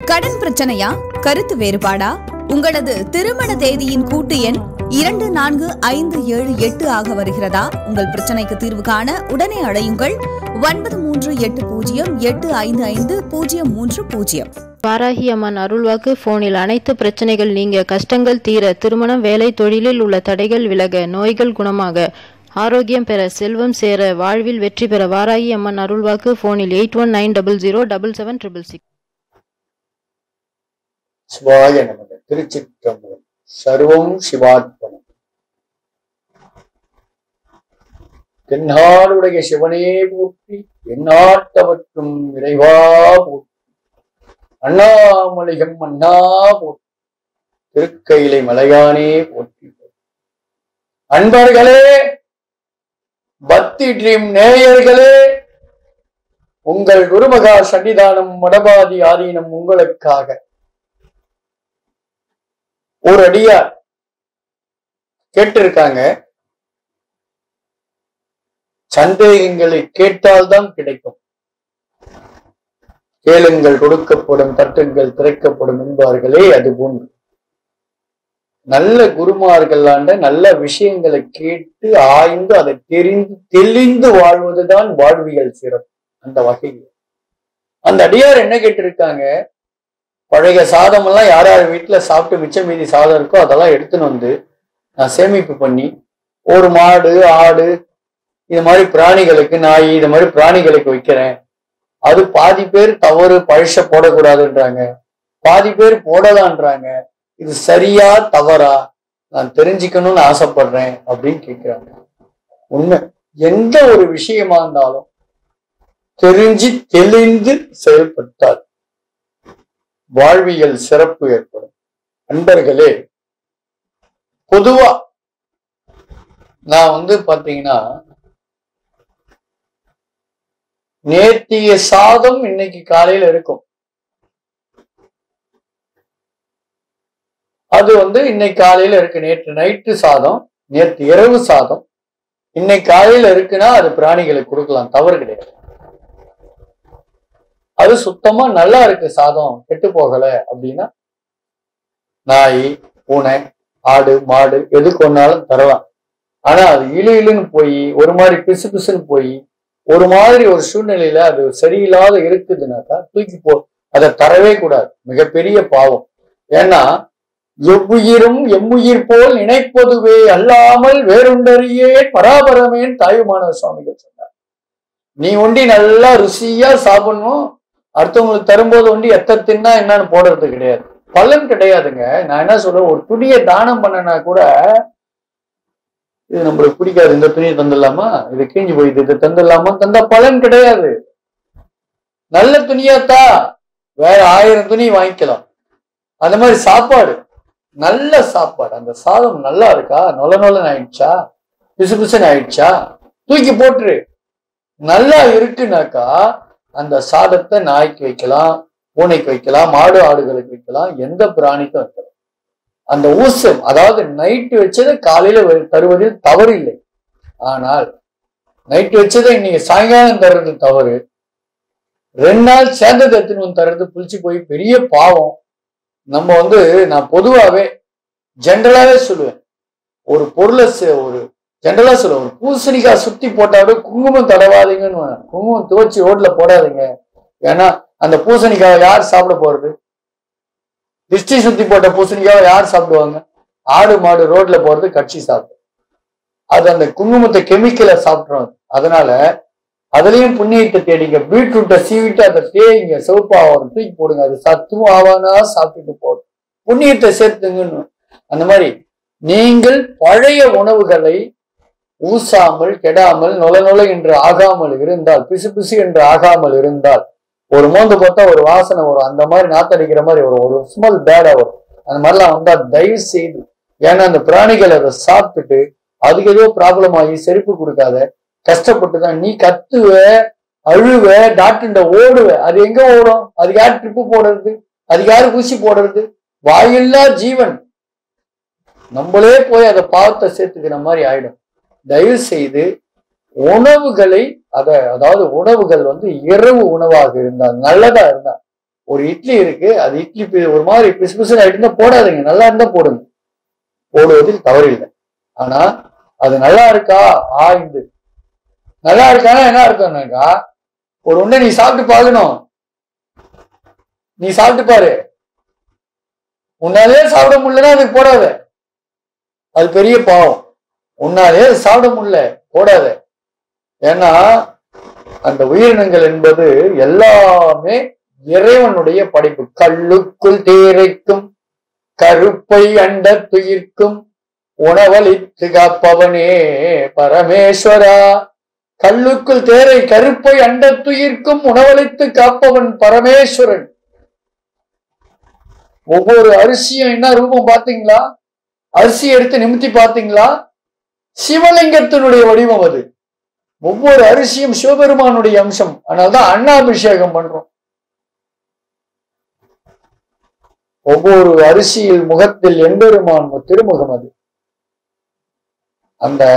கடன் பிரச்சனையா கருத்து வேறுபாடா உங்களது திருமண தேதியின் கூட்டு எண் இரண்டு நான்கு ஐந்து ஏழு எட்டு ஆக வருகிறதா உங்கள் பிரச்சனைக்கு தீர்வு காண உடனே அழையுங்கள் ஒன்பது மூன்று எட்டு பூஜ்ஜியம் எட்டு ஐந்து ஐந்து பூஜ்ஜியம் மூன்று பூஜ்ஜியம் வாராகி அம்மன் அருள்வாக்கு போனில் அனைத்து பிரச்சனைகள் நீங்க கஷ்டங்கள் தீர திருமணம் வேலை தொழிலில் உள்ள தடைகள் விலக நோய்கள் குணமாக ஆரோக்கியம் பெற செல்வம் சேர வாழ்வில் வெற்றி பெற வாராகி அம்மன் அருள்வாக்கு போனில் eight one nine double zero double seven triple six சிவாய நமக திருச்சிற்றம்பலம் சர்வம் சிவாத்மனம் தென்னாடுடைய சிவனே போற்றி எந்நாட்டவற்றும் இறைவா போற்றி அண்ணாமலையம் அண்ணா போற்றி திருக்கையிலை மலையானே போற்றி அன்பர்களே பக்தி ட்ரீம் நேயர்களே உங்கள் குருமகா சன்னிதானம் மடபாதி ஆதீனம் உங்களுக்காக ஒரு அடியார் கேட்டிருக்காங்க சந்தேகங்களை கேட்டால்தான் கிடைக்கும் கேளுங்கள் கொடுக்கப்படும் தட்டுங்கள் திறக்கப்படும் என்பார்களே அது போன்று நல்ல குருமார்களாண்ட நல்ல விஷயங்களை கேட்டு ஆய்ந்து அதை தெரிந்து தெளிந்து வாழ்வதுதான் வாழ்வியல் சிறப்பு அந்த வகையில் அந்த அடியார் என்ன கேட்டிருக்காங்க பழைய சாதம் எல்லாம் யார் யார் வீட்டுல சாப்பிட்டு மிச்சம் மீதி சாதம் இருக்கோ அதெல்லாம் எடுத்துன்னு வந்து நான் சேமிப்பு பண்ணி ஒரு மாடு ஆடு இது மாதிரி பிராணிகளுக்கு நாய் இது மாதிரி பிராணிகளுக்கு வைக்கிறேன் அது பாதி பேர் தவறு பழச போடக்கூடாதுன்றாங்க பாதி பேர் போடலான்றாங்க இது சரியா தவறா நான் தெரிஞ்சுக்கணும்னு ஆசைப்படுறேன் அப்படின்னு கேட்கிறாங்க உண்மை எந்த ஒரு விஷயமா இருந்தாலும் தெரிஞ்சு தெளிந்து செயல்பட்டால் வாழ்வியல் சிறப்பு ஏற்படும் அன்பர்களே பொதுவா நான் வந்து பாத்தீங்கன்னா நேர்த்திய சாதம் இன்னைக்கு காலையில இருக்கும் அது வந்து இன்னைக்கு காலையில இருக்கு நேற்று நைட்டு சாதம் நேற்று இரவு சாதம் இன்னைக்கு காலையில இருக்குன்னா அது பிராணிகளுக்கு கொடுக்கலாம் தவறு கிடையாது அது சுத்தமா நல்லா இருக்கு சாதம் கெட்டு போகல அப்படின்னா நாய் பூனை ஆடு மாடு எதுக்கு ஒன்னாலும் தரலாம் ஆனா அது இழு இழுன்னு போய் ஒரு மாதிரி பிசு பிசுன்னு போய் ஒரு மாதிரி ஒரு சூழ்நிலையில அது சரியில்லாத இருக்குதுனாக்கா தூக்கி போ அதை தரவே கூடாது மிகப்பெரிய பாவம் ஏன்னா எவ்வுயிரும் எம்முயிர் போல் நினைப்பதுவே அல்லாமல் வேறொன்றறியே பராபரமேன் தாயுமான சுவாமிகள் சொன்னார் நீ ஒண்டி நல்லா ருசியா சாப்பிடணும் அடுத்தவங்களுக்கு தரும்போது ஒண்டி எத்த தின்னா என்னன்னு போடுறது கிடையாது பலன் கிடையாதுங்க நான் என்ன சொல்றேன் ஒரு துணியை தானம் பண்ணனா கூட இது நம்மளுக்கு பிடிக்காது இந்த துணியை தந்துடலாமா இது கிழிஞ்சு போயிடுது இதை தந்துடலாமா தந்தா பலன் கிடையாது நல்ல துணியாத்தா வேற ஆயிரம் துணி வாங்கிக்கலாம் அந்த மாதிரி சாப்பாடு நல்ல சாப்பாடு அந்த சாதம் நல்லா இருக்கா நொல நொலன்னு ஆயிடுச்சா பிசு பிசுன்னு ஆயிடுச்சா தூக்கி போட்டுரு நல்லா இருக்குனாக்கா அந்த சாதத்தை நாய்க்கு வைக்கலாம் பூனைக்கு வைக்கலாம் மாடு ஆடுகளுக்கு வைக்கலாம் எந்த பிராணிக்கும் வைக்கலாம் அந்த ஊசம் அதாவது நைட்டு வச்சதை காலையில வ- தருவதில் தவறு இல்லை ஆனால் நைட்டு வச்சதை இன்னைக்கு சாயங்காலம் தர்றது தவறு ரெண்டு நாள் சேர்ந்தது எடுத்துன்னு வந்து தர்றது புளிச்சு போய் பெரிய பாவம் நம்ம வந்து நான் பொதுவாவே ஜென்ரலாவே சொல்லுவேன் ஒரு பொருளை செ- ஒரு ஜென்ரலா சொல்லுவேன் ஒரு பூசணிக்காய் சுத்தி போட்டாவே குங்குமம் தடவாதீங்கன்னு வேணாம். குங்குமம் துவச்சி ரோட்ல போடாதீங்க ஏன்னா அந்த பூசணிக்காவை யார் சாப்பிட போறது திருஷ்டி சுத்தி போட்ட பூசணிக்காவை யார் சாப்பிடுவாங்க ஆடு மாடு ரோட்ல போறது கட்சி சாப்பிடும் அது அந்த குங்குமத்தை கெமிக்கலை சாப்பிட்றோம் அதனால அதுலயும் புண்ணியத்தை தேடிங்க பீட்ரூட்டை சீவிட்டு அதை தேய்ங்க சிவப்பா வரும் தூக்கி போடுங்க அது சத்தும் ஆவானா சாப்பிட்டுட்டு போடும் புண்ணியத்தை சேர்த்துங்கன்னு அந்த மாதிரி நீங்கள் பழைய உணவுகளை ஊசாமல் கெடாமல் நொல நொல என்று ஆகாமல் இருந்தால் பிசு பிசு என்று ஆகாமல் இருந்தால் ஒரு மோந்து பார்த்தா ஒரு வாசனை வரும் அந்த மாதிரி நாத்தடிக்கிற மாதிரி வரும் ஒரு ஸ்மெல் பேடா வரும் அந்த மாதிரிலாம் வந்தா தயவு செய்து ஏன்னா அந்த பிராணிகள் அதை சாப்பிட்டுட்டு அதுக்கு ஏதோ ப்ராப்ளம் ஆகி செருப்பு கொடுக்காத கஷ்டப்பட்டு தான் நீ கத்துவ அழுவ டாக்டர்கிட்ட ஓடுவ அது எங்க ஓடும் அதுக்கு யார் ட்ரிப்பு போடுறது அதுக்கு யாரு ஊசி போடுறது வாயில்லா ஜீவன் நம்மளே போய் அதை பாவத்தை சேர்த்துக்கிற மாதிரி ஆயிடும் தயவு செய்து உணவுகளை அத அதாவது உணவுகள் வந்து இரவு உணவாக இருந்தால் நல்லதா இருந்தா ஒரு இட்லி இருக்கு அது இட்லி பி- ஒரு மாதிரி பிசு பிசுன்னு இருந்தா போடாதீங்க நல்லா இருந்தா போடுங்க போடுவதில் தவறில்லை ஆனா அது நல்லா இருக்கா ஆய்ந்து நல்லா இருக்கானா என்ன அர்த்தம்னாக்கா ஒரு உண்டை நீ சாப்பிட்டு பார்க்கணும் நீ சாப்பிட்டு பாரு உன்னாலே சாப்பிட முடியலன்னா அதுக்கு போடாத அது பெரிய பாவம் உன்னாலே அது சாப்பிட முடியல போடாத ஏன்னா அந்த உயிரினங்கள் என்பது எல்லாமே இறைவனுடைய படைப்பு கல்லுக்குள் தேரைக்கும் கருப்பை அண்ட துயிர்க்கும் உணவளித்து காப்பவனே பரமேஸ்வரா கல்லுக்குள் தேரை கருப்பை அண்ட துயிர்க்கும் உணவளித்து காப்பவன் பரமேஸ்வரன் ஒவ்வொரு அரிசியும் என்ன ரூபம் பாத்தீங்களா அரிசி எடுத்து நிமித்தி பாத்தீங்களா சிவலிங்கத்தினுடைய வடிவம் அது ஒவ்வொரு அரிசியும் சிவபெருமானுடைய அம்சம் அதனால்தான் அண்ணாபிஷேகம் பண்றோம் ஒவ்வொரு அரிசியில் முகத்தில் எம்பெருமான் திருமுகம் அது அந்த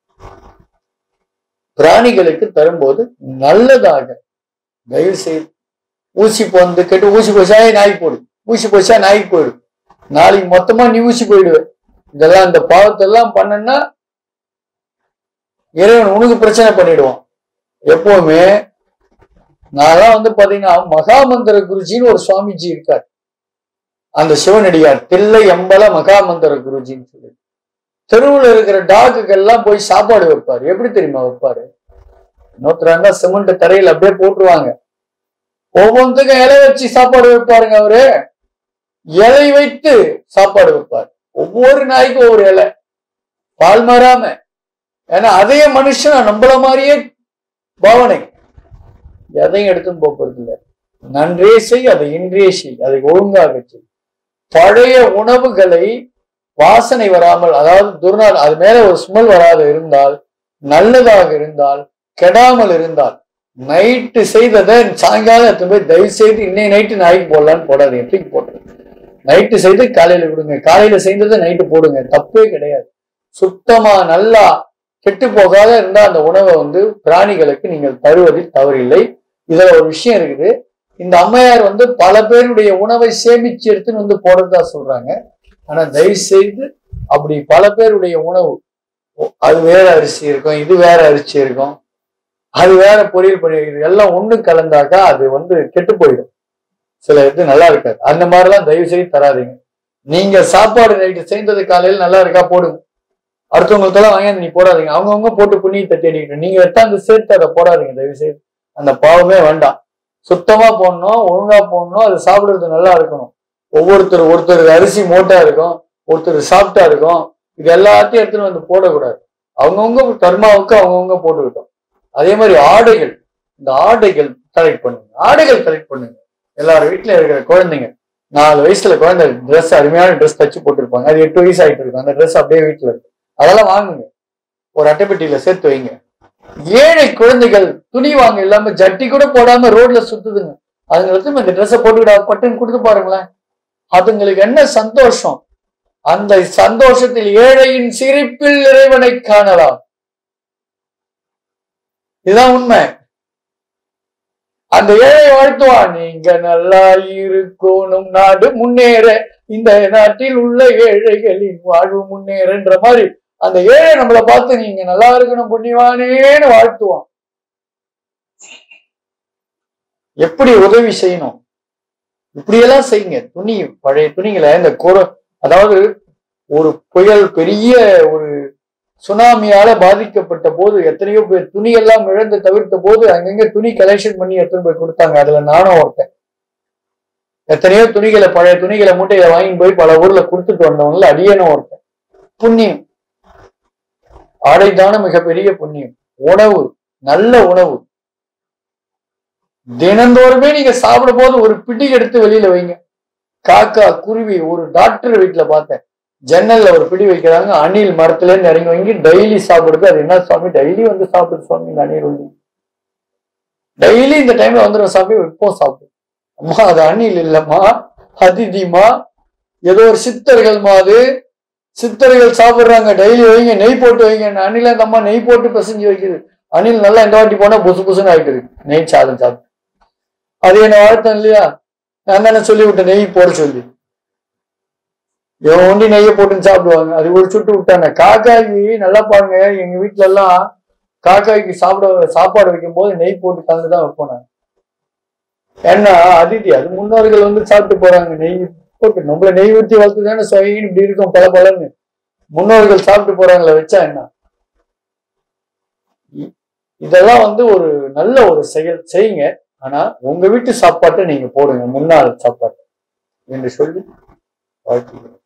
பிராணிகளுக்கு தரும்போது நல்லதாக தயவு செய்து ஊசி போந்து கெட்டு ஊசி போச்சா நாய் போடு ஊசி போச்சா நாய்க்கு போயிடு நாளைக்கு மொத்தமா நீ ஊசி போயிடுவ இதெல்லாம் இந்த பாவத்தெல்லாம் பண்ணனா இறைவன் உனக்கு பிரச்சனை பண்ணிடுவான் எப்பவுமே நான்லாம் வந்து பாத்தீங்கன்னா மகாமந்திர குருஜின்னு ஒரு சுவாமிஜி இருக்கார் அந்த சிவனடியார் தில்லை எம்பல மகாமந்திர குருஜின்னு சொல்லி தெருவுல இருக்கிற டாக்குக்கெல்லாம் போய் சாப்பாடு வைப்பாரு எப்படி தெரியுமா வைப்பாரு இன்னொருத்தராங்க சிமெண்ட் தரையில் அப்படியே போட்டுருவாங்க ஒவ்வொன்றுக்கும் இலை வச்சு சாப்பாடு வைப்பாருங்க அவரு இலை வைத்து சாப்பாடு வைப்பார் ஒவ்வொரு நாய்க்கும் ஒவ்வொரு இலை பால் மாறாம ஏன்னா அதே மனுஷன் நம்மள மாதிரியே பாவனை எதையும் எடுத்துன்னு போறது இல்லை நன்றே செய் அதை இன்றே செய் அதை ஒழுங்காக செய் பழைய உணவுகளை வாசனை வராமல் அதாவது துர்நாள் அது மேல ஒரு ஸ்மெல் வராது இருந்தால் நல்லதாக இருந்தால் கெடாமல் இருந்தால் நைட்டு செய்ததை சாயங்காலம் எடுத்து போய் தயவு செய்து இன்னைக்கு நைட்டு நாய்க்கு போடலான்னு போடாதீங்க தூக்கி போட்டுருங்க நைட்டு செய்து காலையில விடுங்க காலையில செய்ததை நைட்டு போடுங்க தப்பே கிடையாது சுத்தமா நல்லா கெட்டு போகாத இருந்தா அந்த உணவை வந்து பிராணிகளுக்கு நீங்கள் தருவதில் தவறில்லை இதுல ஒரு விஷயம் இருக்குது இந்த அம்மையார் வந்து பல பேருடைய உணவை சேமிச்சு எடுத்துன்னு வந்து போடுறதா சொல்றாங்க ஆனா தயவு செய்து அப்படி பல பேருடைய உணவு ஓ, அது வேற அரிசி இருக்கும் இது வேற அரிசி இருக்கும் அது வேற பொரியல் பண்ணி இது எல்லாம் ஒண்ணு கலந்தாக்கா அது வந்து கெட்டு போயிடும் சில இது நல்லா இருக்காது அந்த மாதிரிலாம் தயவு செய்து தராதீங்க நீங்க சாப்பாடு நைட்டு சேர்ந்தது காலையில நல்லா இருக்கா போடுங்க அடுத்தவங்களுக்கெல்லாம் வாங்கி நீ போடாதீங்க அவங்கவுங்க போட்டு புண்ணியத்தை தேடிக்கிட்டு நீங்க எட்டாந்து சேர்த்து அதை போடாதீங்க தயவு செய்து அந்த பாவமே வேண்டாம் சுத்தமா போடணும் ஒழுங்கா போடணும் அது சாப்பிடுறது நல்லா இருக்கணும் ஒவ்வொருத்தர் ஒருத்தர் அரிசி மோட்டா இருக்கும் ஒருத்தர் சாப்பிட்டா இருக்கும் இது எல்லாத்தையும் எடுத்துன்னு வந்து போடக்கூடாது அவங்கவுங்க கர்மாவுக்கு அவங்கவுங்க போட்டுக்கிட்டோம் அதே மாதிரி ஆடைகள் இந்த ஆடைகள் கலெக்ட் பண்ணுங்க ஆடைகள் கலெக்ட் பண்ணுங்க எல்லார் வீட்டுல இருக்கிற குழந்தைங்க நாலு வயசுல குழந்தை ட்ரெஸ் அருமையான ட்ரெஸ் தச்சு போட்டிருப்பாங்க அது எட்டு வயசு ஆயிட்டு இருக்கும் அந்த ட்ரெஸ் அப்படியே வீட்டுல இருக்கு அதெல்லாம் வாங்குங்க ஒரு அட்டைப்பெட்டியில சேர்த்து வைங்க ஏழை குழந்தைகள் துணி வாங்க இல்லாம ஜட்டி கூட போடாம ரோட்ல சுத்துதுங்க அதுங்களுக்கு இந்த ட்ரெஸ்ஸை போட்டுக்கிட்டா பட்டுன்னு கொடுத்து பாருங்களேன் அதுங்களுக்கு என்ன சந்தோஷம் அந்த சந்தோஷத்தில் ஏழையின் சிரிப்பில் இறைவனை காணலாம் இதுதான் உண்மை அந்த ஏழை வாழ்த்துவான் நீங்க நல்லா இருக்கணும் நாடு முன்னேற இந்த நாட்டில் உள்ள ஏழைகளின் வாழ்வு முன்னேறன்ற மாதிரி அந்த ஏழை நம்மளை பார்த்து நீங்க நல்லா இருக்கணும் புண்ணியவானேன்னு வாழ்த்துவான் எப்படி உதவி செய்யணும் இப்படியெல்லாம் செய்யுங்க துணி பழைய துணிகளை இந்த குற அதாவது ஒரு புயல் பெரிய ஒரு சுனாமியால பாதிக்கப்பட்ட போது எத்தனையோ பேர் துணியெல்லாம் இழந்து தவிர்த்த போது அங்கங்க துணி கலெக்ஷன் பண்ணி எடுத்துன்னு போய் கொடுத்தாங்க அதுல நானும் ஒருத்தன் எத்தனையோ துணிகளை பழைய துணிகளை மூட்டையில வாங்கி போய் பல ஊர்ல கொடுத்துட்டு வந்தவங்கள அடியனும் ஒருத்தன் புண்ணியம் ஆடைதான மிகப்பெரிய புண்ணியம் உணவு நல்ல உணவு தினந்தோறுமே நீங்க சாப்பிடும் போது ஒரு பிடி எடுத்து வெளியில வைங்க காக்கா குருவி ஒரு டாக்டர் வீட்டுல பார்த்தேன் ஜன்னல்ல ஒரு பிடி வைக்கிறாங்க அணில் மரத்துல இருந்து இறங்கி வாங்கி டெய்லி சாப்பிடுது அது என்ன சுவாமி டெய்லி வந்து சாப்பிடுது சுவாமி இந்த அணில் வந்து டெய்லி இந்த டைம்ல வந்துடும் சாமி இப்போ சாப்பிடு அம்மா அது அணில் இல்லம்மா அதிதிமா ஏதோ ஒரு சித்தர்கள் மாதிரி சித்தர்கள் சாப்பிடுறாங்க டெய்லி வைங்க நெய் போட்டு வைங்க அணில அந்த அம்மா நெய் போட்டு பிசைஞ்சு வைக்குது அணில் நல்லா இந்த வாட்டி போனா புசு புசுன்னு ஆயிட்டு இருக்கு நெய் சாதம் சாப்பிட்டு அது என்ன வாழ்த்தம் இல்லையா நான் தானே சொல்லி விட்டேன் நெய் போட சொல்லி இவன் ஒண்டி நெய்யை போட்டு சாப்பிடுவாங்க அது ஒரு சுட்டு விட்டாங்க காக்காய்க்கு நல்லா பாருங்க எங்க வீட்ல எல்லாம் காக்காய்க்கு சாப்பிட சாப்பாடு வைக்கும் போது நெய் போட்டு கலந்து தான் வைப்போம் நாங்க. ஏன்னா அதிதி அது முன்னோர்கள் வந்து சாப்பிட்டு போறாங்க நெய் போட்டு நம்மள நெய் ஊற்றி வளர்த்து தானே சொயின்னு இப்படி இருக்கும் பல பலன்னு முன்னோர்கள் சாப்பிட்டு போறாங்களே வச்சா என்ன இ- இதெல்லாம் வந்து ஒரு நல்ல ஒரு செயல் செய்யுங்க ஆனா உங்க வீட்டு சாப்பாட்டை நீங்க போடுங்க முன்னாள் சாப்பாட்டை என்று சொல்லி வாழ்த்துக்கிறேன்